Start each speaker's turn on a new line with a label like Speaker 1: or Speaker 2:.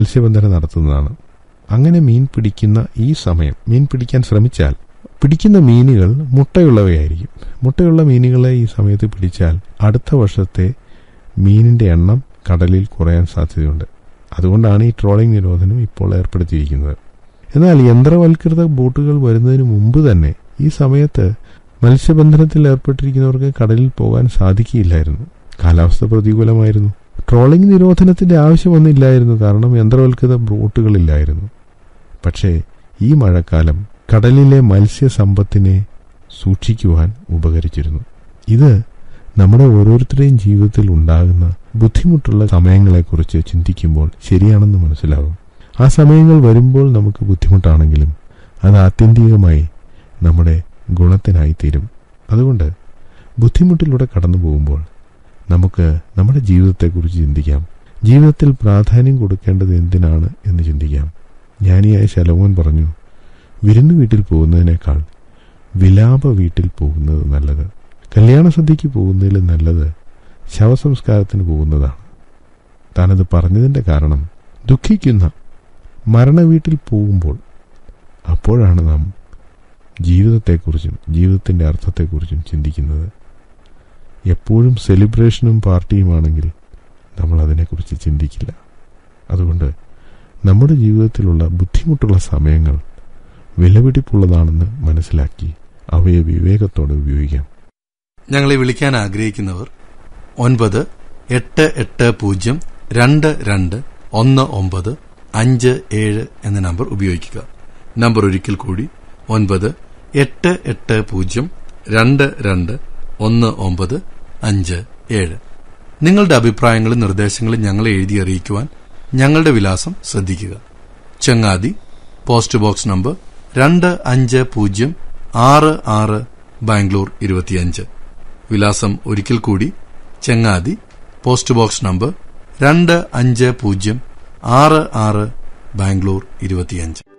Speaker 1: മത്സ്യബന്ധനം നടത്തുന്നതാണ് അങ്ങനെ മീൻ പിടിക്കുന്ന ഈ സമയം മീൻ പിടിക്കാൻ ശ്രമിച്ചാൽ പിടിക്കുന്ന മീനുകൾ മുട്ടയുള്ളവയായിരിക്കും മുട്ടയുള്ള മീനുകളെ ഈ സമയത്ത് പിടിച്ചാൽ അടുത്ത വർഷത്തെ മീനിന്റെ എണ്ണം കടലിൽ കുറയാൻ സാധ്യതയുണ്ട് അതുകൊണ്ടാണ് ഈ ട്രോളിംഗ് നിരോധനം ഇപ്പോൾ ഏർപ്പെടുത്തിയിരിക്കുന്നത് എന്നാൽ യന്ത്രവൽകൃത ബോട്ടുകൾ വരുന്നതിന് മുമ്പ് തന്നെ ഈ സമയത്ത് മത്സ്യബന്ധനത്തിൽ ഏർപ്പെട്ടിരിക്കുന്നവർക്ക് കടലിൽ പോകാൻ സാധിക്കില്ലായിരുന്നു കാലാവസ്ഥ പ്രതികൂലമായിരുന്നു ട്രോളിംഗ് നിരോധനത്തിന്റെ ആവശ്യമൊന്നുമില്ലായിരുന്നു കാരണം യന്ത്രവൽകൃത ബോട്ടുകളില്ലായിരുന്നു പക്ഷേ ഈ മഴക്കാലം കടലിലെ മത്സ്യസമ്പത്തിനെ സൂക്ഷിക്കുവാൻ ഉപകരിച്ചിരുന്നു ഇത് നമ്മുടെ ഓരോരുത്തരുടെയും ജീവിതത്തിൽ ഉണ്ടാകുന്ന ബുദ്ധിമുട്ടുള്ള സമയങ്ങളെക്കുറിച്ച് ചിന്തിക്കുമ്പോൾ ശരിയാണെന്ന് മനസ്സിലാകും ആ സമയങ്ങൾ വരുമ്പോൾ നമുക്ക് ബുദ്ധിമുട്ടാണെങ്കിലും അത് ആത്യന്തികമായി നമ്മുടെ ഗുണത്തിനായി തീരും അതുകൊണ്ട് ബുദ്ധിമുട്ടിലൂടെ കടന്നു പോകുമ്പോൾ നമുക്ക് നമ്മുടെ ജീവിതത്തെക്കുറിച്ച് ചിന്തിക്കാം ജീവിതത്തിൽ പ്രാധാന്യം കൊടുക്കേണ്ടത് എന്തിനാണ് എന്ന് ചിന്തിക്കാം ജ്ഞാനിയായ ശലമോൻ പറഞ്ഞു വിരുന്നു വീട്ടിൽ പോകുന്നതിനേക്കാൾ വിലാപ വീട്ടിൽ പോകുന്നത് നല്ലത് കല്യാണ സദ്യക്ക് പോകുന്നതിൽ നല്ലത് ശവസംസ്കാരത്തിന് പോകുന്നതാണ് താനത് പറഞ്ഞതിന്റെ കാരണം ദുഃഖിക്കുന്ന മരണവീട്ടിൽ പോകുമ്പോൾ അപ്പോഴാണ് നാം ജീവിതത്തെക്കുറിച്ചും ജീവിതത്തിന്റെ അർത്ഥത്തെക്കുറിച്ചും ചിന്തിക്കുന്നത് എപ്പോഴും സെലിബ്രേഷനും പാർട്ടിയുമാണെങ്കിൽ നമ്മൾ അതിനെക്കുറിച്ച് ചിന്തിക്കില്ല അതുകൊണ്ട് നമ്മുടെ ജീവിതത്തിലുള്ള ബുദ്ധിമുട്ടുള്ള സമയങ്ങൾ വിലപിടിപ്പുള്ളതാണെന്ന് മനസ്സിലാക്കി അവയെ വിവേകത്തോടെ ഉപയോഗിക്കാം
Speaker 2: ഞങ്ങളെ വിളിക്കാൻ ആഗ്രഹിക്കുന്നവർ ഒൻപത് എട്ട് എട്ട് പൂജ്യം രണ്ട് രണ്ട് ഒന്ന് ഒമ്പത് അഞ്ച് ഏഴ് എന്ന നമ്പർ ഉപയോഗിക്കുക നമ്പർ ഒരിക്കൽ കൂടി ഒൻപത് എട്ട് എട്ട് പൂജ്യം രണ്ട് രണ്ട് ഒന്ന് ഒമ്പത് അഞ്ച് ഏഴ് നിങ്ങളുടെ അഭിപ്രായങ്ങളും നിർദ്ദേശങ്ങളും ഞങ്ങളെ എഴുതി അറിയിക്കുവാൻ ഞങ്ങളുടെ വിലാസം ശ്രദ്ധിക്കുക ചങ്ങാതി പോസ്റ്റ് ബോക്സ് നമ്പർ രണ്ട് അഞ്ച് പൂജ്യം ആറ് ആറ് ബാംഗ്ലൂർ ഇരുപത്തിയഞ്ച് വിലാസം ഒരിക്കൽ കൂടി ചെങ്ങാതി പോസ്റ്റ് ബോക്സ് നമ്പർ രണ്ട് അഞ്ച് പൂജ്യം ആറ് ആറ് ബാംഗ്ലൂർ ഇരുപത്തിയഞ്ച്